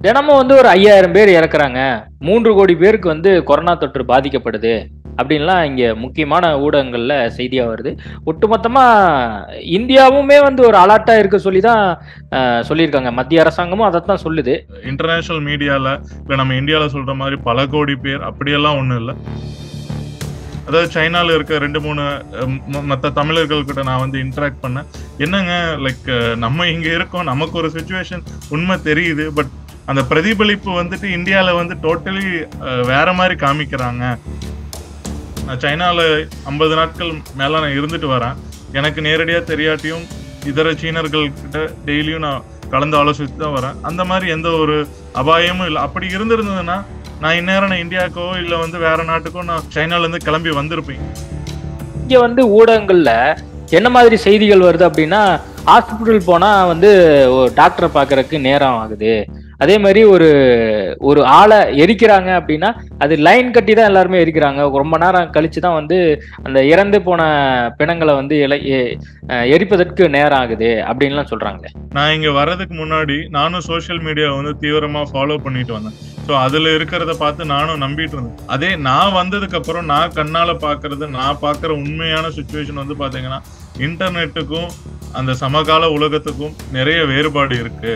தினமும் வந்து ஒரு ஐயாயிரம் பேர் இறக்குறாங்க மூன்று கோடி பேருக்கு வந்து கொரோனா தொற்று பாதிக்கப்படுது அப்படின்லாம் இங்க முக்கியமான ஊடகங்கள்ல செய்தியா வருது ஒட்டுமொத்தமா இந்தியாவுமே வந்து ஒரு அலர்ட்டா இருக்க சொல்லி தான் அஹ், சொல்லியிருக்காங்க மத்திய அரசாங்கமும் அதைத்தான் சொல்லுது இன்டர்நேஷனல் மீடியால இல்ல நம்ம இந்தியால சொல்ற மாதிரி பல கோடி பேர் அப்படியெல்லாம் ஒண்ணும் இல்ல அதாவது சைனால இருக்க ரெண்டு மூணு அஹ், ம- மத்த தமிழர்கள் கிட்ட நான் வந்து இன்டராக்ட் பண்ணேன் என்னங்க லைக் நம்ம இங்க இருக்கோம் நமக்கு ஒரு சுச்சுவேஷன் உண்மை தெரியுது பட் அந்த பிரதிபலிப்பு வந்துட்டு இந்தியால வந்து டோட்டலி வேற மாதிரி காமிக்கிறாங்க நான் சைனால ஐம்பது நாட்கள் மேல நான் இருந்துட்டு வரேன் எனக்கு நேரடியா தெரியாட்டியும் இதர சீனர்கள் கிட்ட டெய்லியும் நான் கலந்து ஆலோசித்து தான் வரேன் அந்த மாதிரி எந்த ஒரு அபாயமும் இல்லை அப்படி இருந்திருந்ததுன்னா நான் இந்நேரம் நான் இந்தியாவுக்கோ இல்லை வந்து வேற நாட்டுக்கோ நான் சைனால இருந்து கிளம்பி வந்திருப்பேன் இங்க வந்து ஊடகங்கள்ல என்ன மாதிரி செய்திகள் வருது அப்படின்னா ஹாஸ்பிட்டல் போனா வந்து ஒரு டாக்டரை பார்க்கறதுக்கு நேரம் ஆகுது அதே மாதிரி ஒரு ஒரு ஆளை எரிக்கிறாங்க அப்படின்னா அது லைன் கட்டி தான் எல்லாருமே எரிக்கிறாங்க ரொம்ப நேரம் கழிச்சு தான் வந்து அந்த இறந்து போன பிணங்களை வந்து இலை எ- அஹ் எரிப்பதற்கு நேரம் ஆகுது அப்படின்லாம் சொல்றாங்களே நான் இங்க வர்றதுக்கு முன்னாடி நானும் சோஷியல் மீடியாவை வந்து தீவிரமா ஃபாலோ பண்ணிட்டு வந்தேன் ஸோ அதுல இருக்கிறத பார்த்து நானும் நம்பிட்டு இருந்தேன் அதே நான் வந்ததுக்கு அப்புறம் நான் கண்ணால பாக்குறது நான் பார்க்குற உண்மையான சுச்சுவேஷன் வந்து பாத்தீங்கன்னா இன்டர்நெட்டுக்கும் அந்த சமகால உலகத்துக்கும் நிறைய வேறுபாடு இருக்கு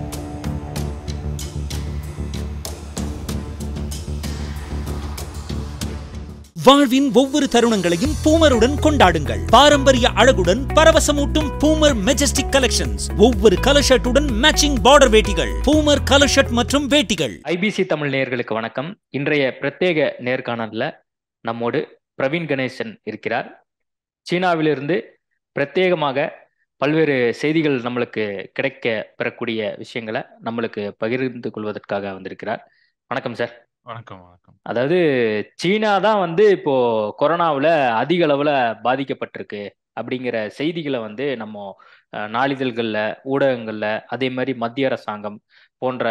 வாழ்வின் ஒவ்வொரு தருணங்களையும் பூமருடன் கொண்டாடுங்கள் பாரம்பரிய அழகுடன் பரவசமூட்டும் பூமர் மெஜஸ்டிக் கலெக்ஷன்ஸ் ஒவ்வொரு கலர் ஷர்ட்டுடன் மேட்சிங் பார்டர் வேட்டிகள் பூமர் கலர் ஷர்ட் மற்றும் வேட்டிகள் ஐபிசி தமிழ் நேயர்களுக்கு வணக்கம் இன்றைய பிரத்யேக நேர்காணல்ல நம்மோடு பிரவீன் கணேசன் இருக்கிறார் சீனாவிலிருந்து பிரத்யேகமாக பல்வேறு செய்திகள் நம்மளுக்கு கிடைக்க பெறக்கூடிய விஷயங்களை நம்மளுக்கு பகிர்ந்து கொள்வதற்காக வந்திருக்கிறார் வணக்கம் சார் வணக்கம் வணக்கம் அதாவது சீனா தான் வந்து இப்போ கொரோனாவில் அதிக அளவில் பாதிக்கப்பட்டிருக்கு அப்படிங்கிற செய்திகளை வந்து நம்ம அஹ், நாளிதழ்கள்ல ஊடகங்கள்ல அதே மாதிரி மத்திய அரசாங்கம் போன்ற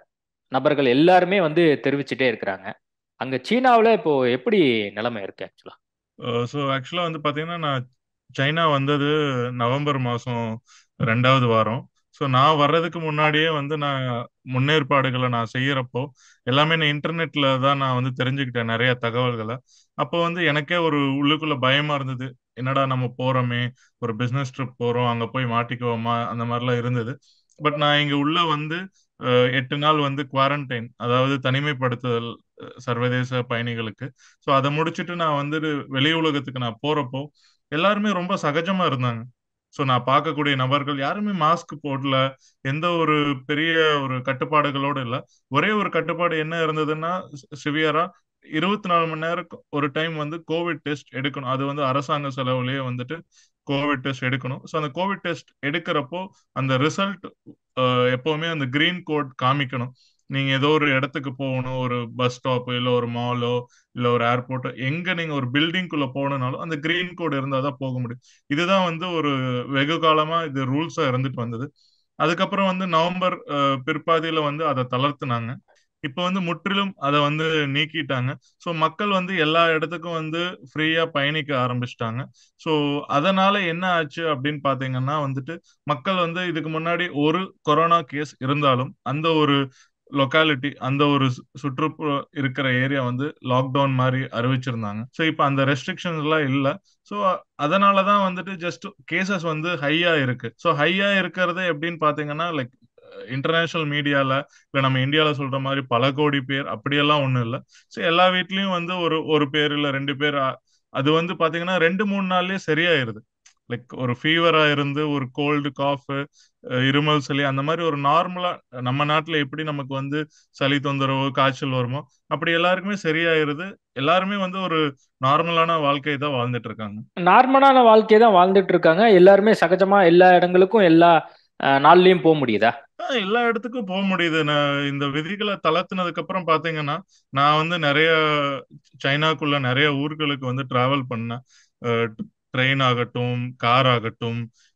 நபர்கள் எல்லாருமே வந்து தெரிவிச்சுட்டே இருக்கிறாங்க அங்க சீனாவில் இப்போ எப்படி நிலைமை இருக்கு ஆக்சுவலா ஸோ ஆக்சுவலாக வந்து பார்த்தீங்கன்னா நான் சைனா வந்தது நவம்பர் மாதம் ரெண்டாவது வாரம் ஸோ நான் வர்றதுக்கு முன்னாடியே வந்து நான் முன்னேற்பாடுகளை நான் செய்யறப்போ எல்லாமே நான் இன்டர்நெட்ல தான் நான் வந்து தெரிஞ்சுக்கிட்டேன் நிறைய தகவல்களை அப்போ வந்து எனக்கே ஒரு உள்ளுக்குள்ள பயமா இருந்தது என்னடா நம்ம போறோமே ஒரு பிசினஸ் ட்ரிப் போறோம் அங்க போய் மாட்டிக்குவோமா அந்த மாதிரிலாம் இருந்தது பட் நான் இங்க உள்ள வந்து அஹ், எட்டு நாள் வந்து குவாரண்டைன் அதாவது தனிமைப்படுத்துதல் அஹ், சர்வதேச பயணிகளுக்கு ஸோ அதை முடிச்சுட்டு நான் வந்து வெளி உலகத்துக்கு நான் போறப்போ எல்லாருமே ரொம்ப சகஜமா இருந்தாங்க ஸோ நான் பார்க்கக்கூடிய நபர்கள் யாருமே மாஸ்க் போடல எந்த ஒரு பெரிய ஒரு கட்டுப்பாடுகளோடு இல்லை ஒரே ஒரு கட்டுப்பாடு என்ன இருந்ததுன்னா சிவியரா இருபத்தி நாலு மணி நேரம் ஒரு டைம் வந்து கோவிட் டெஸ்ட் எடுக்கணும் அது வந்து அரசாங்க செலவுலயே வந்துட்டு கோவிட் டெஸ்ட் எடுக்கணும் ஸோ அந்த கோவிட் டெஸ்ட் எடுக்கிறப்போ அந்த ரிசல்ட் எப்பவுமே அந்த கிரீன் கோட் காமிக்கணும் நீங்க ஏதோ ஒரு இடத்துக்கு போகணும் ஒரு பஸ் ஸ்டாப் இல்ல ஒரு மாலோ இல்ல ஒரு ஏர்போர்ட்டோ எங்க நீங்க ஒரு பில்டிங்குள்ள போகணும்னாலும் அந்த கிரீன் கோட் இருந்தால் தான் போக முடியும் இதுதான் வந்து ஒரு வெகு காலமா இது ரூல்ஸா இருந்துட்டு வந்தது அதுக்கப்புறம் வந்து நவம்பர் அஹ், பிற்பாதியில வந்து அதை தளர்த்துனாங்க இப்போ வந்து முற்றிலும் அதை வந்து நீக்கிட்டாங்க ஸோ மக்கள் வந்து எல்லா இடத்துக்கும் வந்து ஃப்ரீயா பயணிக்க ஆரம்பிச்சிட்டாங்க ஸோ அதனால என்ன ஆச்சு அப்படின்னு பாத்தீங்கன்னா வந்துட்டு மக்கள் வந்து இதுக்கு முன்னாடி ஒரு கொரோனா கேஸ் இருந்தாலும் அந்த ஒரு லொக்காலிட்டி அந்த ஒரு சு- சுற்றுப்புற இருக்கிற ஏரியா வந்து லாக்டவுன் மாதிரி அறிவிச்சிருந்தாங்க ஸோ இப்போ அந்த ரெஸ்ட்ரிக்ஷன்ஸ் எல்லாம் இல்லை ஸோ அதனால தான் வந்துட்டு ஜஸ்ட் கேசஸ் வந்து ஹையா இருக்கு ஸோ ஹையா இருக்கிறது எப்படின்னு பாத்தீங்கன்னா லைக் இன்டர்நேஷனல் மீடியால இல்ல நம்ம இந்தியால சொல்ற மாதிரி பல கோடி பேர் அப்படியெல்லாம் ஒண்ணும் இல்ல ஸோ எல்லா வீட்லயும் வந்து ஒரு ஒரு பேர் இல்ல ரெண்டு பேர் அ- அது வந்து பாத்தீங்கன்னா ரெண்டு மூணு நாள்லயே சரியாயிருது லைக் ஒரு ஃபீவரா இருந்து ஒரு கோல்டு காஃப் இருமல் சளி அந்த மாதிரி ஒரு நார்மலா நம்ம நாட்டுல எப்படி நமக்கு வந்து சளி தொந்தரவு காய்ச்சல் வருமோ அப்படி எல்லாருக்குமே சரியாயிருது எல்லாருமே வந்து ஒரு நார்மலான வாழ்க்கையை தான் வாழ்ந்துட்டு இருக்காங்க நார்மலான வாழ்க்கையை தான் வாழ்ந்துட்டு இருக்காங்க எல்லாருமே சகஜமா எல்லா இடங்களுக்கும் எல்லா அஹ், நாள்லயும் போக முடியுதா ஆஹ் எல்லா இடத்துக்கும் போக முடியுது நான் இந்த விதிகளை தளர்த்தினதுக்கு அப்புறம் பாத்தீங்கன்னா நான் வந்து நிறைய சைனாக்குள்ள நிறைய ஊர்களுக்கு வந்து டிராவல் பண்ணேன் ட்ரெயின் ஆகட்டும் கார் ஆகட்டும்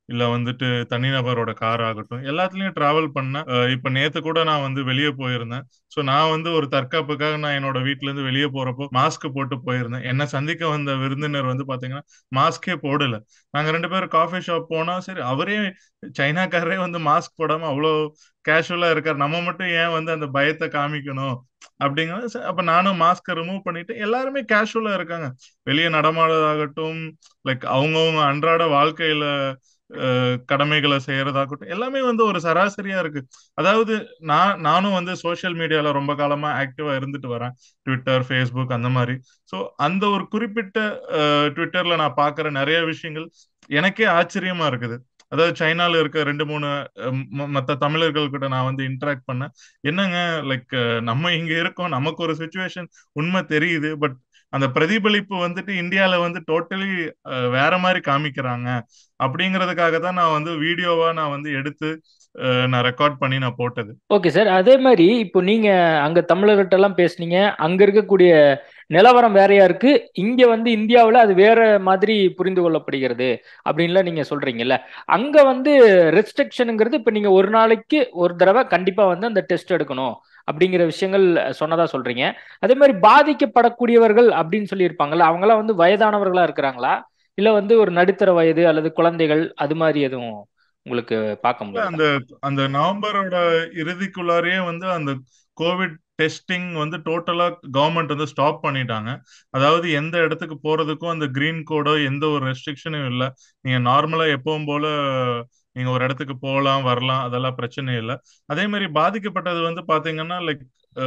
இல்ல வந்துட்டு தனிநபரோட கார் ஆகட்டும் எல்லாத்துலயும் டிராவல் பண்ண இப்ப நேத்து கூட நான் வந்து வெளியே போயிருந்தேன் ஸோ நான் வந்து ஒரு தற்காப்புக்காக நான் என்னோட வீட்ல இருந்து வெளியே போறப்போ மாஸ்க் போட்டு போயிருந்தேன் என்ன சந்திக்க வந்த விருந்தினர் வந்து பாத்தீங்கன்னா மாஸ்கே போடல நாங்க ரெண்டு பேரும் காஃபி ஷாப் போனா சரி அவரே சைனாக்காரரே வந்து மாஸ்க் போடாம அவ்வளோ கேஷுவலா இருக்காரு நம்ம மட்டும் ஏன் வந்து அந்த பயத்தை காமிக்கணும் அப்படிங்கிறது அப்ப நானும் மாஸ்கை ரிமூவ் பண்ணிட்டு எல்லாருமே கேஷுவலா இருக்காங்க வெளியே நடமாடுறதாகட்டும் லைக் அவங்கவுங்க அன்றாட வாழ்க்கையில கடமைகளை செய்யறதாகட்டும் எல்லாமே வந்து ஒரு சராசரியா இருக்கு அதாவது நான் நானும் வந்து சோசியல் மீடியால ரொம்ப காலமா ஆக்டிவா இருந்துட்டு வரேன் ட்விட்டர் ஃபேஸ்புக் அந்த மாதிரி ஸோ அந்த ஒரு குறிப்பிட்ட ட்விட்டர்ல நான் பாக்குற நிறைய விஷயங்கள் எனக்கே ஆச்சரியமா இருக்குது அதாவது சைனால இருக்க ரெண்டு மூணு மற்ற தமிழர்கள் கிட்ட நான் வந்து இன்டராக்ட் பண்ணேன் என்னங்க லைக் நம்ம இங்க இருக்கோம் நமக்கு ஒரு சுச்சுவேஷன் உண்மை தெரியுது பட் அந்த பிரதிபலிப்பு வந்துட்டு இந்தியால வந்து டோட்டலி வேற மாதிரி காமிக்கிறாங்க அப்படிங்கிறதுக்காக தான் நான் வந்து வீடியோவா நான் வந்து எடுத்து நான் ரெக்கார்ட் பண்ணி நான் போட்டது ஓகே சார் அதே மாதிரி இப்போ நீங்க அங்க தமிழர்கிட்ட எல்லாம் பேசுனீங்க அங்க இருக்கக்கூடிய நிலவரம் வேறையா இருக்கு இங்க வந்து இந்தியாவில் அது வேற மாதிரி புரிந்து கொள்ளப்படுகிறது அப்படின்லாம் நீங்க சொல்றீங்கல்ல அங்க வந்து ரெஸ்ட்ரிக்ஷனுங்கிறது இப்ப நீங்க ஒரு நாளைக்கு ஒரு தடவை கண்டிப்பா வந்து அந்த டெஸ்ட் எடுக்கணும் அப்படிங்கிற விஷயங்கள் சொன்னதா சொல்றீங்க அதே மாதிரி பாதிக்கப்படக்கூடியவர்கள் அப்படின்னு சொல்லியிருப்பாங்கல்ல அவங்களாம் வந்து வயதானவர்களா இருக்கிறாங்களா இல்ல வந்து ஒரு நடுத்தர வயது அல்லது குழந்தைகள் அது மாதிரி எதுவும் உங்களுக்கு பார்க்க முடியல அந்த அந்த நவம்பரோட இறுதிக்குள்ளாரே வந்து அந்த கோவிட் டெஸ்டிங் வந்து டோட்டலா கவர்மெண்ட் வந்து ஸ்டாப் பண்ணிட்டாங்க அதாவது எந்த இடத்துக்கு போறதுக்கும் அந்த கிரீன் கோடோ எந்த ஒரு ரெஸ்ட்ரிக்ஷனும் இல்லை நீங்க நார்மலா எப்பவும் போல நீங்க ஒரு இடத்துக்கு போகலாம் வரலாம் அதெல்லாம் பிரச்சனை இல்லை அதே மாதிரி பாதிக்கப்பட்டது வந்து பாத்தீங்கன்னா லைக்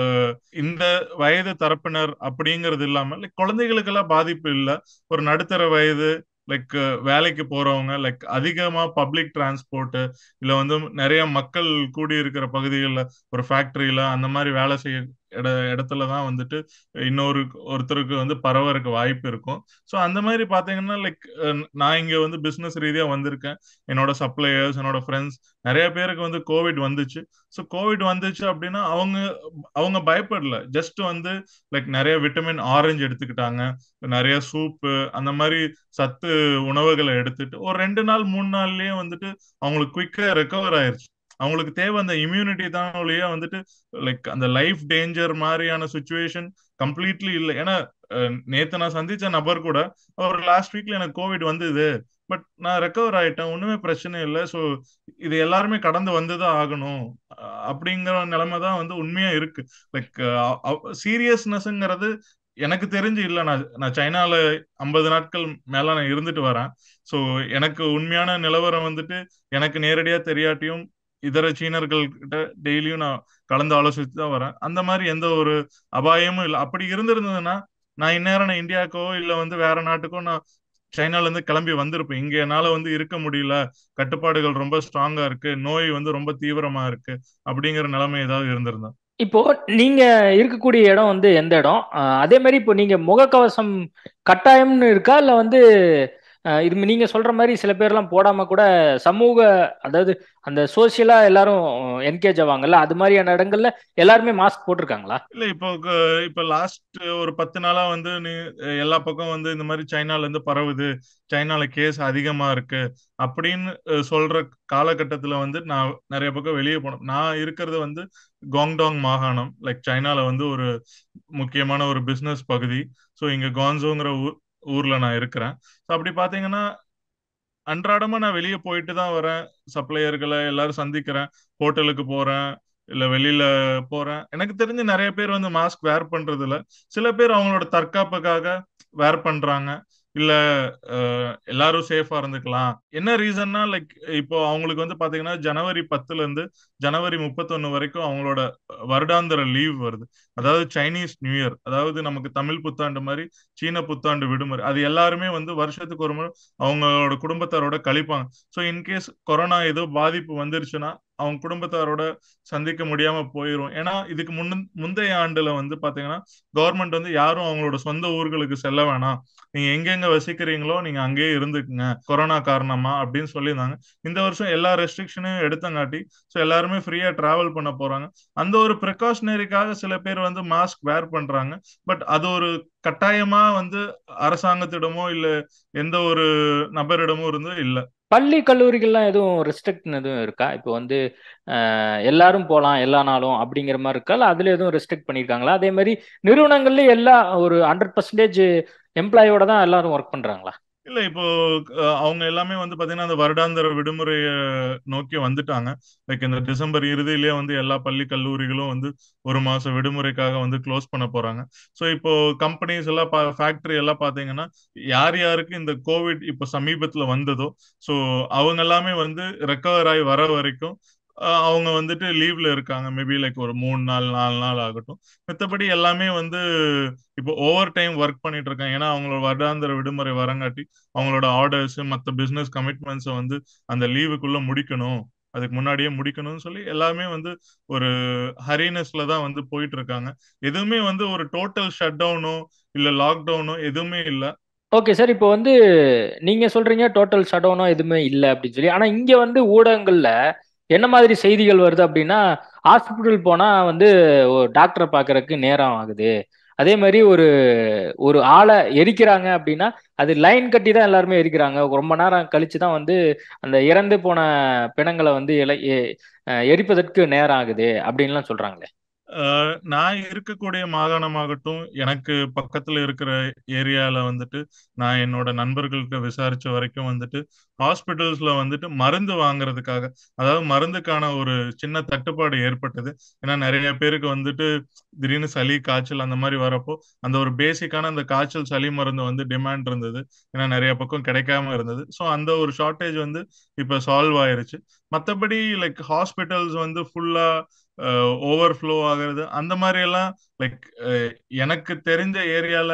இந்த வயது தரப்பினர் அப்படிங்கிறது இல்லாம லைக் குழந்தைகளுக்கெல்லாம் பாதிப்பு இல்லை ஒரு நடுத்தர வயது லைக் வேலைக்கு போறவங்க லைக் அதிகமா பப்ளிக் டிரான்ஸ்போர்ட் இல்ல வந்து நிறைய மக்கள் கூடி இருக்கிற பகுதிகளில் ஒரு ஃபேக்டரியில அந்த மாதிரி வேலை செய்ய இட இடத்துல தான் வந்துட்டு இன்னொரு ஒருத்தருக்கு வந்து பரவறக்கு வாய்ப்பு இருக்கும் ஸோ அந்த மாதிரி பார்த்தீங்கன்னா லைக் நான் இங்கே வந்து பிஸ்னஸ் ரீதியாக வந்திருக்கேன் என்னோட சப்ளையர்ஸ் என்னோட ஃப்ரெண்ட்ஸ் நிறைய பேருக்கு வந்து கோவிட் வந்துச்சு ஸோ கோவிட் வந்துச்சு அப்படின்னா அவங்க அவங்க பயப்படல ஜஸ்ட் வந்து லைக் நிறைய விட்டமின் ஆரஞ்சு எடுத்துக்கிட்டாங்க நிறைய சூப்பு அந்த மாதிரி சத்து உணவுகளை எடுத்துட்டு ஒரு ரெண்டு நாள் மூணு நாள்லயே வந்துட்டு அவங்களுக்கு குயிக்கா ரெக்கவர் ஆயிருச்சு அவங்களுக்கு தேவை அந்த இம்யூனிட்டி தான் ஒழிய வந்துட்டு லைக் அந்த லைஃப் டேஞ்சர் மாதிரியான சுச்சுவேஷன் கம்ப்ளீட்லி இல்லை ஏன்னா நேத்து நான் சந்திச்ச நபர் கூட அவர் லாஸ்ட் வீக்ல எனக்கு கோவிட் வந்தது பட் நான் ரெக்கவர் ஆயிட்டேன் ஒண்ணுமே பிரச்சனை இல்லை ஸோ இது எல்லாருமே கடந்து வந்துதான் ஆகணும் அப்படிங்கிற நிலைமை தான் வந்து உண்மையா இருக்கு லைக் சீரியஸ்னஸ்ங்கிறது எனக்கு தெரிஞ்சு இல்லை நான் நான் சைனால ஐம்பது நாட்கள் மேல நான் இருந்துட்டு வரேன் ஸோ எனக்கு உண்மையான நிலவரம் வந்துட்டு எனக்கு நேரடியா தெரியாட்டியும் இதர சீனர்கள் கிட்ட டெய்லியும் நான் கலந்து ஆலோசித்து தான் வரேன் அந்த மாதிரி எந்த ஒரு அபாயமும் இல்லை அப்படி இருந்திருந்ததுன்னா நான் இந்நேரம் நான் இந்தியாவுக்கோ இல்லை வந்து வேற நாட்டுக்கோ நான் சைனால இருந்து கிளம்பி வந்திருப்பேன் இங்க என்னால வந்து இருக்க முடியல கட்டுப்பாடுகள் ரொம்ப ஸ்ட்ராங்கா இருக்கு நோய் வந்து ரொம்ப தீவிரமா இருக்கு அப்படிங்கிற நிலைமை ஏதாவது இருந்திருந்தா இப்போ நீங்க இருக்கக்கூடிய இடம் வந்து எந்த இடம் அதே மாதிரி இப்போ நீங்க முகக்கவசம் கட்டாயம்னு இருக்கா இல்ல வந்து இது நீங்க சொல்ற மாதிரி சில பேர்லாம் போடாம கூட சமூக அதாவது அந்த சோசியலா எல்லாரும் என்கேஜ் ஆவாங்கல்ல அது மாதிரியான இடங்கள்ல எல்லாருமே மாஸ்க் போட்டிருக்காங்களா இல்ல இப்போ இப்ப லாஸ்ட் ஒரு பத்து நாளா வந்து நீ எல்லா பக்கம் வந்து இந்த மாதிரி சைனால இருந்து பரவுது சைனால கேஸ் அதிகமா இருக்கு அப்படின்னு சொல்ற காலகட்டத்துல வந்து நான் நிறைய பக்கம் வெளியே போனோம் நான் இருக்கிறது வந்து கோங்டாங் மாகாணம் லைக் சைனால வந்து ஒரு முக்கியமான ஒரு பிசினஸ் பகுதி ஸோ இங்க கான்சோங்கிற ஊர் ஊர்ல நான் இருக்கிறேன் ஸோ அப்படி பாத்தீங்கன்னா அன்றாடமா நான் வெளியே போயிட்டு தான் வரேன் சப்ளையர்களை எல்லாரும் சந்திக்கிறேன் ஹோட்டலுக்கு போறேன் இல்ல வெளியில போறேன் எனக்கு தெரிஞ்சு நிறைய பேர் வந்து மாஸ்க் வேர் பண்றது இல்ல சில பேர் அவங்களோட தற்காப்புக்காக வேர் பண்றாங்க இல்ல எல்லாரும் சேஃபா இருந்துக்கலாம் என்ன ரீசன்னா லைக் இப்போ அவங்களுக்கு வந்து பாத்தீங்கன்னா ஜனவரி பத்துல இருந்து ஜனவரி முப்பத்தொன்னு வரைக்கும் அவங்களோட வருடாந்திர லீவ் வருது அதாவது சைனீஸ் நியூ இயர் அதாவது நமக்கு தமிழ் புத்தாண்டு மாதிரி சீன புத்தாண்டு விடுமுறை அது எல்லாருமே வந்து வருஷத்துக்கு ஒரு முறை அவங்களோட குடும்பத்தாரோட கழிப்பாங்க ஸோ இன்கேஸ் கொரோனா ஏதோ பாதிப்பு வந்துருச்சுன்னா அவங்க குடும்பத்தாரோட சந்திக்க முடியாம போயிரும் ஏன்னா இதுக்கு முன் முந்தைய ஆண்டுல வந்து பாத்தீங்கன்னா கவர்மெண்ட் வந்து யாரும் அவங்களோட சொந்த ஊர்களுக்கு செல்ல வேணாம் நீங்க எங்கெங்க வசிக்கிறீங்களோ நீங்க அங்கேயே இருந்துக்குங்க கொரோனா காரணமா பண்ணலாமா அப்படின்னு சொல்லியிருந்தாங்க இந்த வருஷம் எல்லா ரெஸ்ட்ரிக்ஷனையும் எடுத்தங்காட்டி ஸோ எல்லாருமே ஃப்ரீயா டிராவல் பண்ண போறாங்க அந்த ஒரு ப்ரிகாஷனரிக்காக சில பேர் வந்து மாஸ்க் வேர் பண்றாங்க பட் அது ஒரு கட்டாயமா வந்து அரசாங்கத்திடமோ இல்ல எந்த ஒரு நபரிடமோ இருந்து இல்ல பள்ளி கல்லூரிகள்லாம் எதுவும் ரெஸ்ட்ரிக்ட் எதுவும் இருக்கா இப்போ வந்து அஹ், எல்லாரும் போகலாம் எல்லா நாளும் அப்படிங்கிற மாதிரி இருக்கா இல்லை அதில் எதுவும் ரெஸ்ட்ரிக்ட் பண்ணியிருக்காங்களா அதே மாதிரி நிறுவனங்கள்ல எல்லா ஒரு ஹண்ட்ரட் பர்சன்டேஜ் எம்ப்ளாயோட தான் எல்லாரும் ஒர்க் பண்றாங்களா இல்ல இப்போ அஹ், அவங்க எல்லாமே வந்து பாத்தீங்கன்னா அந்த வருடாந்திர விடுமுறையை நோக்கி வந்துட்டாங்க லைக் இந்த டிசம்பர் இறுதியிலேயே வந்து எல்லா பள்ளி கல்லூரிகளும் வந்து ஒரு மாசம் விடுமுறைக்காக வந்து க்ளோஸ் பண்ண போறாங்க ஸோ இப்போ கம்பெனிஸ் எல்லாம் ஃபேக்டரி எல்லாம் பாத்தீங்கன்னா யார் யாருக்கு இந்த கோவிட் இப்போ சமீபத்துல வந்ததோ ஸோ அவங்க எல்லாமே வந்து ரெக்கவர் ஆகி வர வரைக்கும் அஹ், அவங்க வந்துட்டு லீவ்ல இருக்காங்க மேபி லைக் ஒரு மூணு நாள் நாலு நாள் ஆகட்டும் மத்தபடி எல்லாமே வந்து இப்போ ஓவர் டைம் ஒர்க் பண்ணிட்டு இருக்காங்க ஏன்னா அவங்களோட வருடாந்திர விடுமுறை வரங்காட்டி அவங்களோட ஆர்டர்ஸ் மற்ற பிசினஸ் கமிட்மெண்ட்ஸை வந்து அந்த லீவுக்குள்ள முடிக்கணும் அதுக்கு முன்னாடியே முடிக்கணும்னு சொல்லி எல்லாமே வந்து ஒரு ஹரினஸ்ல தான் வந்து போயிட்டு இருக்காங்க எதுவுமே வந்து ஒரு டோட்டல் ஷட் டவுனோ இல்ல லாக்டவுனோ எதுவுமே இல்ல ஓகே சார் இப்போ வந்து நீங்க சொல்றீங்க டோட்டல் ஷடவுனோ எதுவுமே இல்லை அப்படின்னு சொல்லி ஆனா இங்க வந்து ஊடகங்கள்ல என்ன மாதிரி செய்திகள் வருது அப்படின்னா ஹாஸ்பிட்டல் போனா வந்து ஒரு டாக்டரை பார்க்கறதுக்கு நேரம் ஆகுது அதே மாதிரி ஒரு ஒரு ஆளை எரிக்கிறாங்க அப்படின்னா அது லைன் கட்டி தான் எல்லாருமே எரிக்கிறாங்க ரொம்ப நேரம் கழிச்சு தான் வந்து அந்த இறந்து போன பிணங்களை வந்து இலை எ- அஹ் எரிப்பதற்கு நேரம் ஆகுது அப்படின்லாம் சொல்றாங்களே அஹ் நான் இருக்கக்கூடிய மாகாணமாகட்டும் எனக்கு பக்கத்துல இருக்கிற ஏரியால வந்துட்டு நான் என்னோட நண்பர்கள்ட்ட விசாரிச்ச வரைக்கும் வந்துட்டு ஹாஸ்பிட்டல்ஸ்ல வந்துட்டு மருந்து வாங்குறதுக்காக அதாவது மருந்துக்கான ஒரு சின்ன தட்டுப்பாடு ஏற்பட்டது ஏன்னா நிறைய பேருக்கு வந்துட்டு திடீர்னு சளி காய்ச்சல் அந்த மாதிரி வரப்போ அந்த ஒரு பேசிக்கான அந்த காய்ச்சல் சளி மருந்து வந்து டிமாண்ட் இருந்தது ஏன்னா நிறைய பக்கம் கிடைக்காம இருந்தது ஸோ அந்த ஒரு ஷார்ட்டேஜ் வந்து இப்போ சால்வ் ஆயிருச்சு மற்றபடி லைக் ஹாஸ்பிட்டல்ஸ் வந்து ஃபுல்லா ஓவர்ஃப்ளோ ஆகுறது அந்த மாதிரி எல்லாம் லைக் எனக்கு தெரிஞ்ச ஏரியால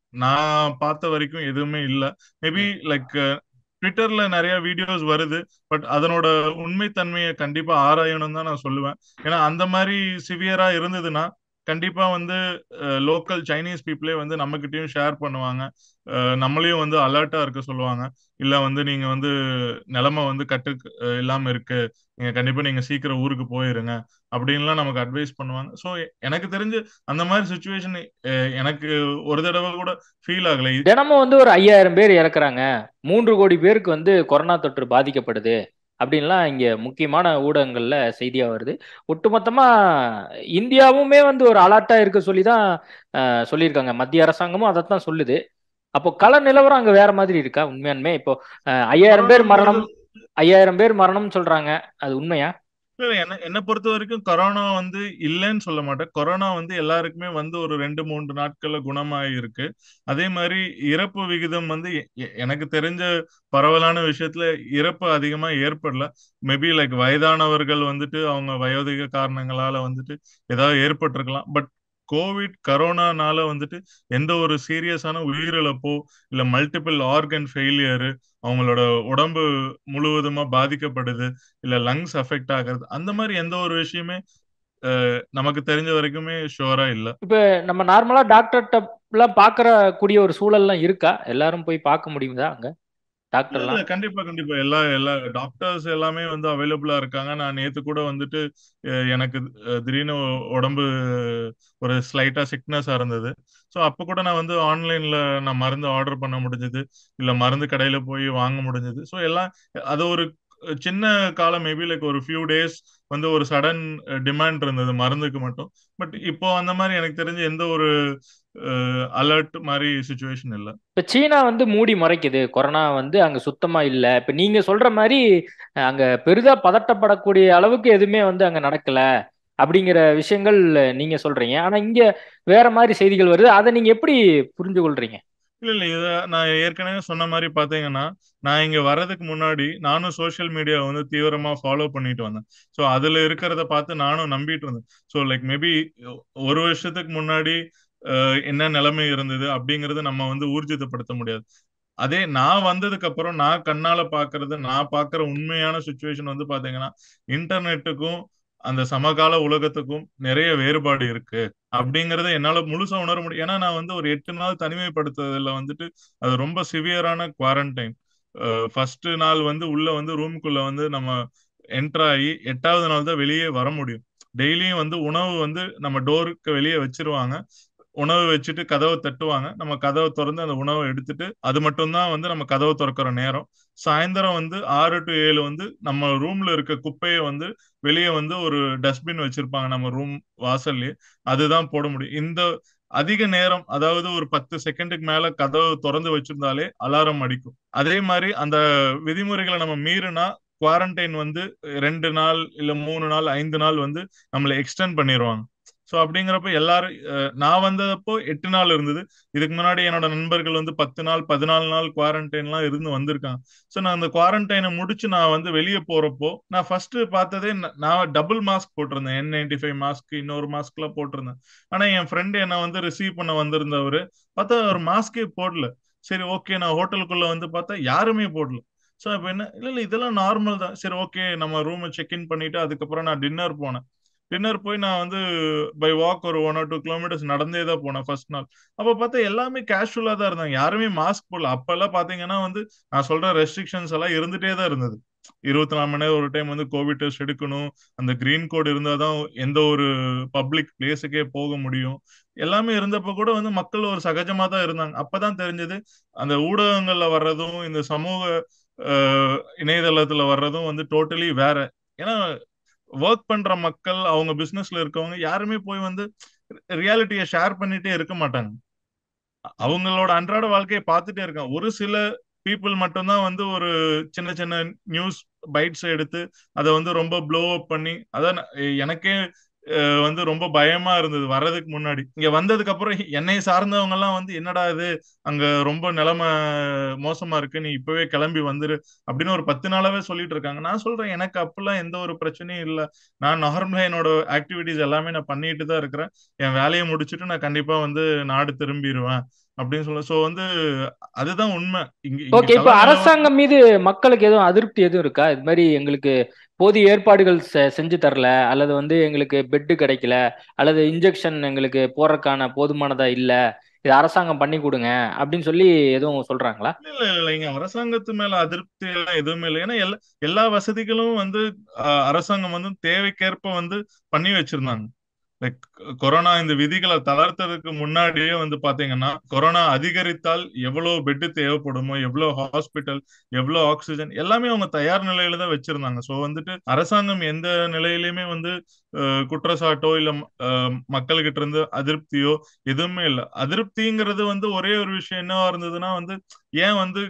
நான் பார்த்த வரைக்கும் எதுவுமே இல்லை மேபி லைக் ட்விட்டர்ல நிறைய வீடியோஸ் வருது பட் அதனோட உண்மைத்தன்மையை கண்டிப்பா ஆராயணும் தான் நான் சொல்லுவேன் ஏன்னா அந்த மாதிரி சிவியரா இருந்ததுன்னா கண்டிப்பா வந்து லோக்கல் சைனீஸ் பீப்புளே வந்து நம்மகிட்டயும் ஷேர் பண்ணுவாங்க அஹ் நம்மளையும் வந்து அலர்ட்டா இருக்க சொல்லுவாங்க இல்ல வந்து நீங்க வந்து நிலைமை வந்து கட்டு அஹ் இல்லாம இருக்கு நீங்க கண்டிப்பா நீங்க சீக்கிரம் ஊருக்கு போயிருங்க அப்படின்லாம் நமக்கு அட்வைஸ் பண்ணுவாங்க ஸோ எனக்கு தெரிஞ்சு அந்த மாதிரி சுச்சுவேஷன் எனக்கு ஒரு தடவை கூட ஃபீல் ஆகல தினமும் வந்து ஒரு ஐயாயிரம் பேர் இறக்குறாங்க மூன்று கோடி பேருக்கு வந்து கொரோனா தொற்று பாதிக்கப்படுது அப்படின்லாம் இங்க முக்கியமான ஊடகங்கள்ல செய்தியா வருது ஒட்டுமொத்தமா இந்தியாவுமே வந்து ஒரு அலர்ட்டா இருக்க சொல்லி தான் அஹ், சொல்லியிருக்காங்க மத்திய அரசாங்கமும் அதைத்தான் சொல்லுது அப்போ கள நிலவரம் அங்க வேற மாதிரி இருக்கா உண்மையானுமே இப்போ அஹ், ஐயாயிரம் பேர் மரணம் ஐயாயிரம் பேர் மரணம் சொல்றாங்க அது உண்மையா இல்ல என்ன என்னை பொறுத்த வரைக்கும் கொரோனா வந்து இல்லைன்னு சொல்ல மாட்டேன் கொரோனா வந்து எல்லாருக்குமே வந்து ஒரு ரெண்டு மூன்று நாட்கள்ல குணமாகி இருக்கு அதே மாதிரி இறப்பு விகிதம் வந்து எ- எ- எனக்கு தெரிஞ்ச பரவலான விஷயத்துல இறப்பு அதிகமா ஏற்படல மேபி லைக் வயதானவர்கள் வந்துட்டு அவங்க வயோதிக காரணங்களால வந்துட்டு ஏதாவது ஏற்பட்டிருக்கலாம் பட் கோவிட் கரோனானால வந்துட்டு எந்த ஒரு சீரியஸான உயிரிழப்போ இல்ல மல்டிபிள் ஆர்கன் ஃபெயிலியரு அவங்களோட உடம்பு முழுவதுமா பாதிக்கப்படுது இல்ல லங்ஸ் அஃபெக்ட் ஆகிறது அந்த மாதிரி எந்த ஒரு விஷயமே அஹ், நமக்கு தெரிஞ்ச வரைக்குமே ஷுவரா இல்ல இப்ப நம்ம நார்மலா டாக்டர்கிட்ட எல்லாம் பாக்குற கூடிய ஒரு சூழல்லாம் இருக்கா எல்லாரும் போய் பார்க்க முடியுதா அங்க இல்ல டாக்டர்லாம் இல்ல கண்டிப்பா கண்டிப்பா எல்லா எல்லா டாக்டர்ஸ் எல்லாமே வந்து அவைலபிளா இருக்காங்க நான் நேத்து கூட வந்துட்டு அஹ், எனக்கு அஹ், திடீர்னு உடம்பு ஒரு ஸ்லைட்டா சிக்னஸா இருந்தது ஸோ அப்போ கூட நான் வந்து ஆன்லைன்ல நான் மருந்து ஆர்டர் பண்ண முடிஞ்சது இல்ல மருந்து கடையில போய் வாங்க முடிஞ்சது ஸோ எல்லாம் அது ஒரு சின்ன காலம் மேபி லைக் ஒரு ஃபியூ டேஸ் வந்து ஒரு சடன் டிமாண்ட் இருந்தது மருந்துக்கு மட்டும் பட் இப்போ அந்த மாதிரி எனக்கு தெரிஞ்ச எந்த ஒரு அலர்ட் மாதிரி சுச்சுவேஷன் இல்லை இப்ப சீனா வந்து மூடி மறைக்குது கொரோனா வந்து அங்க சுத்தமா இல்ல இப்ப நீங்க சொல்ற மாதிரி அஹ், அங்க பெரிதா பதட்டப்படக்கூடிய அளவுக்கு எதுவுமே வந்து அங்க நடக்கல அப்படிங்கிற விஷயங்கள் நீங்க சொல்றீங்க ஆனா இங்க வேற மாதிரி செய்திகள் வருது அதை நீங்க எப்படி புரிஞ்சு கொள்றீங்க இல்ல இல்ல இத நான் ஏற்கனவே சொன்ன மாதிரி பாத்தீங்கன்னா நான் இங்க வர்றதுக்கு முன்னாடி நானும் சோஷியல் மீடியாவை வந்து தீவிரமா ஃபாலோ பண்ணிட்டு வந்தேன் ஸோ அதுல இருக்கிறத பார்த்து நானும் நம்பிட்டு இருந்தேன் ஸோ லைக் மேபி ஒரு வருஷத்துக்கு முன்னாடி அஹ், என்ன நிலைமை இருந்தது அப்படிங்கறத நம்ம வந்து ஊர்ஜிதப்படுத்த முடியாது அதே நான் வந்ததுக்கு அப்புறம் நான் கண்ணால பாக்குறது நான் பாக்குற உண்மையான சுச்சுவேஷன் வந்து பாத்தீங்கன்னா இன்டர்நெட்டுக்கும் அந்த சமகால உலகத்துக்கும் நிறைய வேறுபாடு இருக்கு அப்படிங்கறத என்னால முழுசா உணர முடியும் ஏன்னா நான் வந்து ஒரு எட்டு நாள் தனிமைப்படுத்துறதுல வந்துட்டு அது ரொம்ப சிவியரான குவாரண்டைன் ஃபர்ஸ்ட் நாள் வந்து உள்ள வந்து ரூமுக்குள்ள வந்து நம்ம என்டர் ஆகி எட்டாவது நாள் தான் வெளியே வர முடியும் டெய்லியும் வந்து உணவு வந்து நம்ம டோருக்கு வெளியே வச்சிருவாங்க உணவு வச்சுட்டு கதவை தட்டுவாங்க நம்ம கதவை திறந்து அந்த உணவை எடுத்துட்டு அது மட்டும்தான் வந்து நம்ம கதவை திறக்கிற நேரம் சாயந்தரம் வந்து ஆறு டு ஏழு வந்து நம்ம ரூம்ல இருக்க குப்பையை வந்து வெளியே வந்து ஒரு டஸ்ட்பின் வச்சிருப்பாங்க நம்ம ரூம் வாசல்லே அதுதான் போட முடியும் இந்த அதிக நேரம் அதாவது ஒரு பத்து செகண்டுக்கு மேல கதவு திறந்து வச்சிருந்தாலே அலாரம் அடிக்கும் அதே மாதிரி அந்த விதிமுறைகளை நம்ம மீறினா குவாரண்டைன் வந்து ரெண்டு நாள் இல்ல மூணு நாள் ஐந்து நாள் வந்து நம்மளை எக்ஸ்டெண்ட் பண்ணிடுவாங்க ஸோ அப்படிங்கிறப்ப எல்லாரும் நான் வந்தப்போ எட்டு நாள் இருந்தது இதுக்கு முன்னாடி என்னோட நண்பர்கள் வந்து பத்து நாள் பதினாலு நாள் குவாரண்டைன்லாம் இருந்து வந்திருக்காங்க ஸோ நான் அந்த குவாரண்டைனை முடிச்சு நான் வந்து வெளியே போறப்போ நான் ஃபர்ஸ்ட் பார்த்ததே நான் டபுள் மாஸ்க் போட்டிருந்தேன் என் நைன்டி ஃபைவ் மாஸ்க் இன்னொரு மாஸ்க்லாம் போட்டிருந்தேன் ஆனா என் ஃப்ரெண்டு என்ன வந்து ரிசீவ் பண்ண வந்திருந்தவர் பார்த்தா ஒரு மாஸ்கே போடல சரி ஓகே நான் ஹோட்டலுக்குள்ள வந்து பார்த்தா யாருமே போடல ஸோ இப்போ என்ன இல்லை இல்லை இதெல்லாம் நார்மல் தான் சரி ஓகே நம்ம ரூமை செக் இன் பண்ணிட்டு அதுக்கப்புறம் நான் டின்னர் போனேன் டின்னர் போய் நான் வந்து பை வாக் ஒரு ஒன் ஆர் டூ கிலோமீட்டர்ஸ் நடந்தே தான் போனேன் ஃபர்ஸ்ட் நாள் அப்போ பார்த்தா எல்லாமே கேஷுவலாக தான் இருந்தாங்க யாருமே மாஸ்க் போடல அப்பெல்லாம் பார்த்தீங்கன்னா வந்து நான் சொல்ற ரெஸ்ட்ரிக்ஷன்ஸ் எல்லாம் இருந்துட்டே தான் இருந்தது இருபத்தி நாலு மணி நேரம் ஒரு டைம் வந்து கோவிட் டெஸ்ட் எடுக்கணும் அந்த கிரீன் கோட் இருந்தால் தான் எந்த ஒரு பப்ளிக் பிளேஸுக்கே போக முடியும் எல்லாமே இருந்தப்ப கூட வந்து மக்கள் ஒரு சகஜமா தான் இருந்தாங்க அப்பதான் தெரிஞ்சது அந்த ஊடகங்கள்ல வர்றதும் இந்த சமூக இணையதளத்துல வர்றதும் வந்து டோட்டலி வேற ஏன்னா ஒர்க் பண்ற மக்கள் அவங்க பிசினஸ்ல இருக்கவங்க யாருமே போய் வந்து ரியாலிட்டியை ஷேர் பண்ணிட்டே இருக்க மாட்டாங்க அவங்களோட அன்றாட வாழ்க்கையை பார்த்துட்டே இருக்காங்க ஒரு சில பீப்புள் மட்டும்தான் வந்து ஒரு சின்ன சின்ன நியூஸ் பைட்ஸ் எடுத்து அதை வந்து ரொம்ப ப்ளோ அப் பண்ணி அதான் எனக்கே வந்து ரொம்ப பயமா இருந்தது வர்றதுக்கு முன்னாடி இங்க வந்ததுக்கு அப்புறம் என்னை சார்ந்தவங்க எல்லாம் வந்து என்னடா இது அங்க ரொம்ப நிலைமை மோசமா இருக்கு நீ இப்பவே கிளம்பி வந்துரு அப்படின்னு ஒரு பத்து நாளாவே சொல்லிட்டு இருக்காங்க நான் சொல்றேன் எனக்கு அப்பெல்லாம் எந்த ஒரு பிரச்சனையும் இல்லை நான் நார்மலா என்னோட ஆக்டிவிட்டிஸ் எல்லாமே நான் பண்ணிட்டு தான் இருக்கிறேன் என் வேலையை முடிச்சுட்டு நான் கண்டிப்பா வந்து நாடு திரும்பிடுவேன் அப்படின்னு சொல்ல சோ வந்து அதுதான் உண்மை ஓகே இப்ப அரசாங்கம் மீது மக்களுக்கு எதுவும் அதிருப்தி எதுவும் இருக்கா இது மாதிரி எங்களுக்கு போதிய ஏற்பாடுகள் செஞ்சு தரல அல்லது வந்து எங்களுக்கு பெட்டு கிடைக்கல அல்லது இன்ஜெக்ஷன் எங்களுக்கு போறதுக்கான போதுமானதா இல்ல இது அரசாங்கம் பண்ணி கொடுங்க அப்படின்னு சொல்லி எதுவும் சொல்றாங்களா இல்ல இல்ல இங்க அரசாங்கத்து மேல அதிருப்தி எல்லாம் எதுவுமே இல்லை ஏன்னா எல்லா எல்லா வசதிகளும் வந்து அரசாங்கம் வந்து தேவைக்கேற்ப வந்து பண்ணி வச்சிருந்தாங்க லைக் கொரோனா இந்த விதிகளை தளர்த்ததுக்கு முன்னாடியே வந்து பாத்தீங்கன்னா கொரோனா அதிகரித்தால் எவ்வளவு பெட்டு தேவைப்படுமோ எவ்வளவு ஹாஸ்பிட்டல் எவ்வளவு ஆக்சிஜன் எல்லாமே அவங்க தயார் நிலையில தான் வச்சிருந்தாங்க ஸோ வந்துட்டு அரசாங்கம் எந்த நிலையிலுமே வந்து குற்றச்சாட்டோ இல்ல மக்கள்கிட்ட இருந்து அதிருப்தியோ எதுவுமே இல்லை அதிருப்திங்கிறது வந்து ஒரே ஒரு விஷயம் என்னவா இருந்ததுன்னா வந்து ஏன் வந்து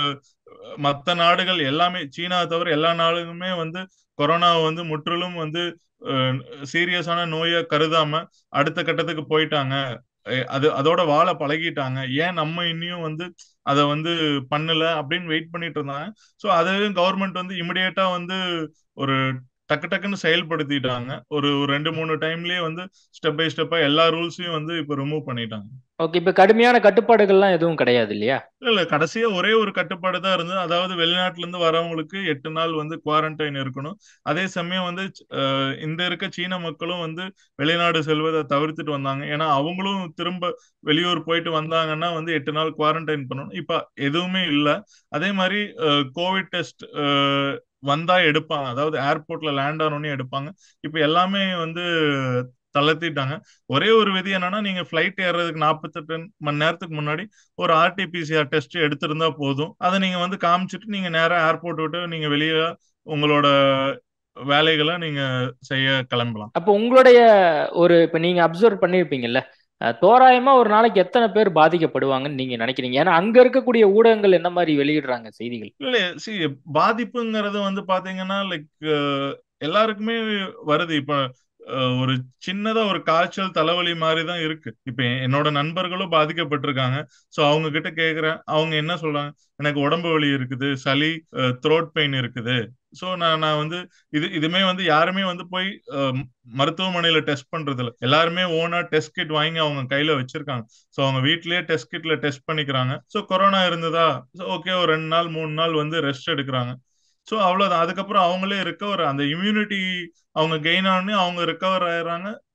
மற்ற நாடுகள் எல்லாமே சீனா தவிர எல்லா நாடுகளுமே வந்து கொரோனாவை வந்து முற்றிலும் வந்து சீரியஸான நோயை கருதாம அடுத்த கட்டத்துக்கு போயிட்டாங்க அது அதோட வாழ பழகிட்டாங்க ஏன் நம்ம இன்னியும் வந்து அதை வந்து பண்ணல அப்படின்னு வெயிட் பண்ணிட்டு இருந்தாங்க ஸோ அதையும் கவர்மெண்ட் வந்து இமிடியேட்டா வந்து ஒரு டக்கு டக்குன்னு செயல்படுத்திட்டாங்க ஒரு ரெண்டு மூணு டைம்லயே வந்து ஸ்டெப் பை ஸ்டெப்பா எல்லா ரூல்ஸையும் வந்து இப்ப ரிமூவ் பண்ணிட்டாங்க ஓகே இப்ப கடுமையான கட்டுப்பாடுகள்லாம் எதுவும் கிடையாது இல்லையா இல்ல இல்ல கடைசியா ஒரே ஒரு கட்டுப்பாடு தான் இருந்தது அதாவது வெளிநாட்டுல இருந்து வரவங்களுக்கு எட்டு நாள் வந்து குவாரண்டைன் இருக்கணும் அதே சமயம் வந்து இந்த இருக்க சீன மக்களும் வந்து வெளிநாடு செல்வதை தவிர்த்துட்டு வந்தாங்க ஏன்னா அவங்களும் திரும்ப வெளியூர் போயிட்டு வந்தாங்கன்னா வந்து எட்டு நாள் குவாரண்டைன் பண்ணணும் இப்ப எதுவுமே இல்லை அதே மாதிரி கோவிட் டெஸ்ட் வந்தா எடுப்பாங்க அதாவது ஏர்போர்ட்ல லேண்ட் ஆனோடனே எடுப்பாங்க இப்ப எல்லாமே வந்து தளர்த்திட்டாங்க ஒரே ஒரு விதி என்னன்னா நீங்க ஃபிளைட் ஏறதுக்கு நாற்பத்தெட்டு மணி நேரத்துக்கு முன்னாடி ஒரு ஆர்டிபிசிஆர் டெஸ்ட் எடுத்திருந்தா போதும் அதை நீங்க வந்து காமிச்சிட்டு நீங்க நேரம் ஏர்போர்ட் விட்டு நீங்க வெளியே உங்களோட வேலைகளை நீங்க செய்ய கிளம்பலாம் அப்போ உங்களுடைய ஒரு இப்ப நீங்க அப்சர்வ் பண்ணிருப்பீங்கல்ல தோராயமா ஒரு நாளைக்கு எத்தனை பேர் பாதிக்கப்படுவாங்கன்னு நீங்க நினைக்கிறீங்க ஏன்னா அங்க இருக்கக்கூடிய ஊடகங்கள் என்ன மாதிரி வெளியிடுறாங்க செய்திகள் இல்ல சி பாதிப்புங்கிறது வந்து பாத்தீங்கன்னா லைக் எல்லாருக்குமே வருது இப்ப ஒரு சின்னதா ஒரு காய்ச்சல் தலைவலி மாதிரி தான் இருக்கு இப்ப என்னோட நண்பர்களும் பாதிக்கப்பட்டிருக்காங்க சோ அவங்க கிட்ட கேக்குறேன் அவங்க என்ன சொல்றாங்க எனக்கு உடம்பு வலி இருக்குது சளி த்ரோட் பெயின் இருக்குது ஸோ நான் நான் வந்து இது இதுமே வந்து யாருமே வந்து போய் மருத்துவமனையில டெஸ்ட் பண்றது இல்லை எல்லாருமே ஓனா டெஸ்ட் கிட் வாங்கி அவங்க கையில வச்சிருக்காங்க ஸோ அவங்க வீட்லயே டெஸ்ட் கிட்ல டெஸ்ட் பண்ணிக்கிறாங்க ஸோ கொரோனா இருந்ததா ஓகே ஒரு ரெண்டு நாள் மூணு நாள் வந்து ரெஸ்ட் எடுக்கிறாங்க ஸோ அவ்வளோதான் அதுக்கப்புறம் அவங்களே ரிக்கவர் அந்த இம்யூனிட்டி அவங்க கெயின் ஆனே அவங்க ரிக்கவர் ஆயிடுறாங்க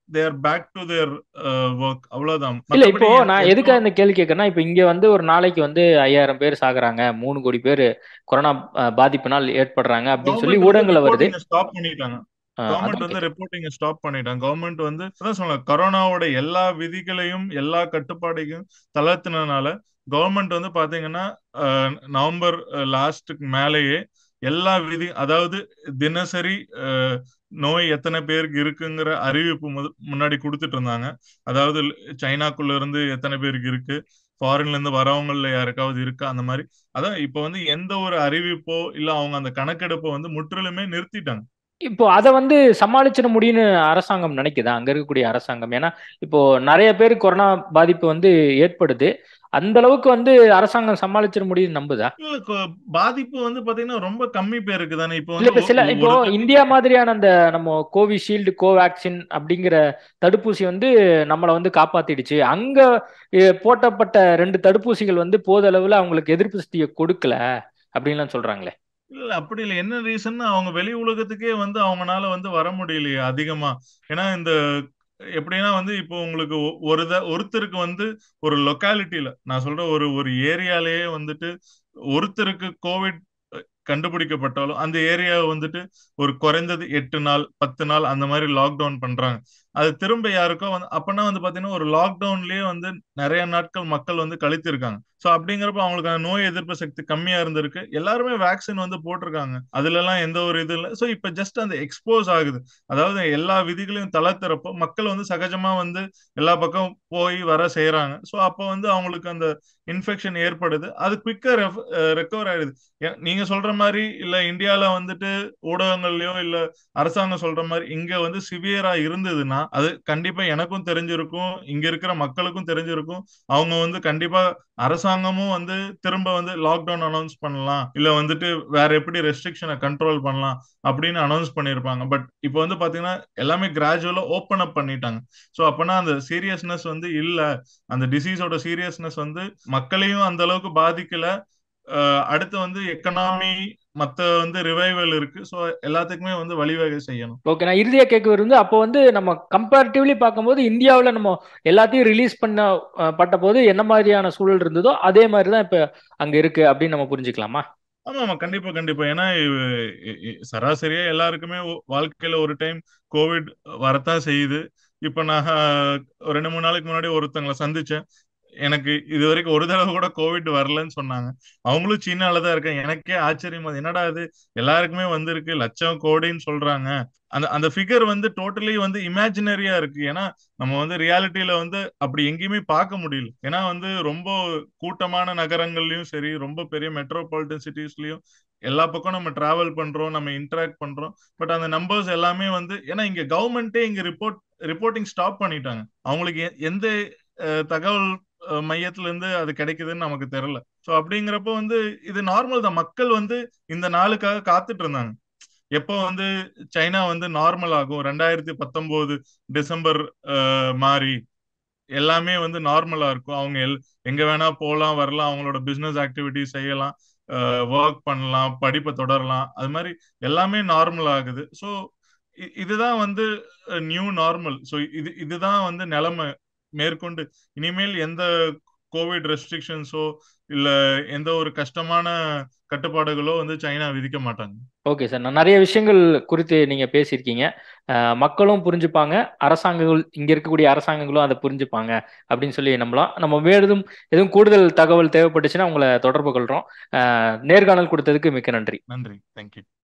they're back to their work அவ்வளவுதான் இல்ல இப்போ மத்தபடி நான் எந்த எதுக்காக இந்த கேள்வி கேட்கறேன்னா இப்போ இங்க வந்து ஒரு நாளைக்கு வந்து ஐயாயிரம் பேர் சாகுறாங்க மூணு கோடி பேர் கொரோனா அஹ், பாதிப்பினால் ஏற்படுறாங்க அப்படின்னு சொல்லி கவர்மெண்ட் வந்து ஊடகங்கள்ல வருது ரிப்போர்ட்டிங்க ஸ்டாப் பண்ணிட்டாங்க அஹ், கவர்மெண்ட் அதான் வந்து கேட்கறேன் ரிப்போர்ட்டிங்க ஸ்டாப் பண்ணிட்டாங்க கவர்மெண்ட் வந்து அதான் சொன்ன கொரோனாவோட எல்லா விதிகளையும் எல்லா கட்டுப்பாடையும் தளர்த்தினனால கவர்மெண்ட் வந்து பாத்தீங்கன்னா அஹ், நவம்பர் லாஸ்ட்டுக்கு மேலேயே எல்லா விதி அதாவது தினசரி அஹ், நோய் எத்தனை பேருக்கு இருக்குங்கிற அறிவிப்பு முத- முன்னாடி கொடுத்துட்டு இருந்தாங்க அதாவது சைனாக்குள்ள இருந்து எத்தனை பேருக்கு இருக்கு ஃபாரின்ல இருந்து வரவங்கல யாருக்காவது இருக்கா அந்த மாதிரி அதான் இப்ப வந்து எந்த ஒரு அறிவிப்போ இல்ல அவங்க அந்த கணக்கெடுப்பை வந்து முற்றிலுமே நிறுத்திட்டாங்க இப்போ அதை வந்து சமாளிச்சிட முடியும்னு அரசாங்கம் நினைக்குதா அங்க இருக்கக்கூடிய அரசாங்கம் ஏன்னா இப்போ நிறைய பேர் கொரோனா பாதிப்பு வந்து ஏற்படுது அந்த அளவுக்கு வந்து அரசாங்கம் சமாளிச்சிட முடியும்னு நம்புதா இல்ல கொ- பாதிப்பு வந்து பாத்தீங்கன்னா ரொம்ப கம்மி பேருக்கு தானே இப்போ இல்ல வந்து இப்ப சில ஒ- இப்போ ஒருத்தர் இந்தியா மாதிரியான அந்த நம்ம கோவிஷீல்டு கோவேக்சின் அப்படிங்கிற தடுப்பூசி வந்து நம்மளை வந்து காப்பாத்திடுச்சு அங்க எ, போட்டப்பட்ட ரெண்டு தடுப்பூசிகள் வந்து போதளவுல அவங்களுக்கு எதிர்ப்பு சக்தியை கொடுக்கல அப்படின்லாம் சொல்றாங்களே இல்ல அப்படி இல்ல என்ன ரீசன் அவங்க வெளி உலகத்துக்கே வந்து அவங்கனால வந்து வர முடியலையே அதிகமா ஏன்னா இந்த எப்படின்னா வந்து இப்போ உங்களுக்கு ஒ- ஒரு த ஒருத்தருக்கு வந்து ஒரு லொக்காலிட்டியில நான் சொல்ற ஒரு ஒரு ஏரியாலேயே வந்துட்டு ஒருத்தருக்கு கோவிட் கண்டுபிடிக்கப்பட்டாலும் அந்த ஏரியாவை வந்துட்டு ஒரு குறைந்தது எட்டு நாள் பத்து நாள் அந்த மாதிரி லாக்டவுன் பண்றாங்க அது திரும்ப யாருக்கோ வந்து அப்பனா வந்து பாத்தீங்கன்னா ஒரு லாக்டவுன்லயே வந்து நிறைய நாட்கள் மக்கள் வந்து கழித்திருக்காங்க ஸோ அப்படிங்கிறப்ப அவங்களுக்கு அந்த நோய் எதிர்ப்பு சக்தி கம்மியா இருந்திருக்கு எல்லாருமே வேக்சின் வந்து போட்டிருக்காங்க அதுல எல்லாம் எந்த ஒரு இது இல்லை ஸோ இப்ப ஜஸ்ட் அந்த எக்ஸ்போஸ் ஆகுது அதாவது எல்லா விதிகளையும் தளர்த்துறப்போ மக்கள் வந்து சகஜமா வந்து எல்லா பக்கம் போய் வர செய்யறாங்க ஸோ அப்போ வந்து அவங்களுக்கு அந்த இன்ஃபெக்ஷன் ஏற்படுது அது குவிக்கா ரெக்கவர் ஆயிடுது ஏன் நீங்க சொல்ற மாதிரி இல்ல இந்தியால வந்துட்டு ஊடகங்கள்லயோ இல்ல அரசாங்கம் சொல்ற மாதிரி இங்க வந்து சிவியரா இருந்ததுன்னா அது கண்டிப்பா எனக்கும் தெரிஞ்சிருக்கும் இங்க இருக்கிற மக்களுக்கும் தெரிஞ்சிருக்கும் அவங்க வந்து கண்டிப்பா அரசாங்கமும் வந்து திரும்ப வந்து லாக்டவுன் அனௌன்ஸ் பண்ணலாம் இல்ல வந்துட்டு வேற எப்படி ரெஸ்ட்ரிக்ஷனை கண்ட்ரோல் பண்ணலாம் அப்படின்னு அனௌன்ஸ் பண்ணியிருப்பாங்க பட் இப்போ வந்து பாத்தீங்கன்னா எல்லாமே கிராஜுவலா ஓப்பன் அப் பண்ணிட்டாங்க ஸோ அப்பனா அந்த சீரியஸ்னஸ் வந்து இல்ல அந்த டிசீஸோட சீரியஸ்னஸ் வந்து மக்களையும் அந்த அளவுக்கு பாதிக்கல அஹ் அடுத்து வந்து எக்கனாமி மத்த வந்து ரிவைவல் இருக்கு ஸோ எல்லாத்துக்குமே வந்து வழிவகை செய்யணும் ஓகே நான் இறுதியா கேட்க வந்து அப்போ வந்து நம்ம கம்பேரிட்டிவ்லி பார்க்கும்போது இந்தியாவில் நம்ம எல்லாத்தையும் ரிலீஸ் பண்ண அஹ், பட்ட போது என்ன மாதிரியான சூழல் இருந்ததோ அதே மாதிரி தான் இப்போ அங்க இருக்கு அப்படின்னு நம்ம புரிஞ்சுக்கலாமா ஆமா ஆமா கண்டிப்பா கண்டிப்பா ஏன்னா இவ- இ- இ- சராசரியா எல்லாருக்குமே ஒ- வாழ்க்கையில ஒரு டைம் கோவிட் வரத்தான் செய்யுது இப்ப நான் ஒரு ரெண்டு மூணு நாளைக்கு முன்னாடி ஒருத்தங்களை சந்திச்சேன் எனக்கு இது வரைக்கும் ஒரு தடவை கூட கோவிட் வரலன்னு சொன்னாங்க அவங்களும் சீனால தான் இருக்காங்க எனக்கே ஆச்சரியமா இருக்கு. என்னடா இது எல்லாருக்குமே வந்திருக்கு லட்சம் கோடின்னு சொல்றாங்க அந்த அந்த ஃபிகர் வந்து டோட்டலி வந்து இமேஜினரியா இருக்கு ஏன்னா நம்ம வந்து ரியாலிட்டியில வந்து அப்படி எங்கேயுமே பார்க்க முடியல ஏன்னா வந்து ரொம்ப கூட்டமான நகரங்கள்லயும் சரி ரொம்ப பெரிய மெட்ரோபாலிட்டன் சிட்டிஸ்லயும் எல்லா பக்கம் நம்ம டிராவல் பண்றோம் நம்ம இன்டராக்ட் பண்றோம் பட் அந்த நம்பர்ஸ் எல்லாமே வந்து ஏன்னா இங்க கவர்மெண்டே இங்க ரிப்போர்ட் ரிப்போர்ட்டிங் ஸ்டாப் பண்ணிட்டாங்க அவங்களுக்கு எ- எந்த அஹ், தகவல் அஹ், மையத்துல இருந்து அது கிடைக்குதுன்னு நமக்கு தெரியல சோ அப்படிங்கிறப்ப வந்து இது நார்மல் தான் மக்கள் வந்து இந்த நாளுக்காக காத்துட்டு இருந்தாங்க எப்போ வந்து சைனா வந்து நார்மல் ஆகும் ரெண்டாயிரத்தி பத்தொன்பது டிசம்பர் அஹ், மாறி எல்லாமே வந்து நார்மலா இருக்கும் அவங்க எல் எங்க வேணா போகலாம் வரலாம் அவங்களோட பிசினஸ் ஆக்டிவிட்டி செய்யலாம் ஒர்க் பண்ணலாம் படிப்பை தொடரலாம் அது மாதிரி எல்லாமே நார்மல் ஆகுது ஸோ இதுதான் வந்து நியூ நார்மல் ஸோ இது இதுதான் வந்து நிலைமை மேற்கொண்டு இனிமேல் எந்த கோவிட் ரெஸ்ட்ரிக்ஷன்ஸோ இல்ல எந்த ஒரு கஷ்டமான கட்டுப்பாடுகளோ வந்து சைனா விதிக்க மாட்டாங்க ஓகே சார் நான் நிறைய விஷயங்கள் குறித்து நீங்க பேசியிருக்கீங்க அஹ், மக்களும் புரிஞ்சுப்பாங்க அரசாங்கங்கள் இங்க இருக்கக்கூடிய அரசாங்கங்களும் அதை புரிஞ்சுப்பாங்க அப்படின்னு சொல்லி நம்பலாம் நம்ம மேலும் எதுவும் கூடுதல் தகவல் தேவைப்பட்டுச்சுன்னா உங்களை தொடர்பு கொள்றோம் அஹ், நேர்காணல் கொடுத்ததுக்கு மிக்க நன்றி நன்றி தேங்க்யூ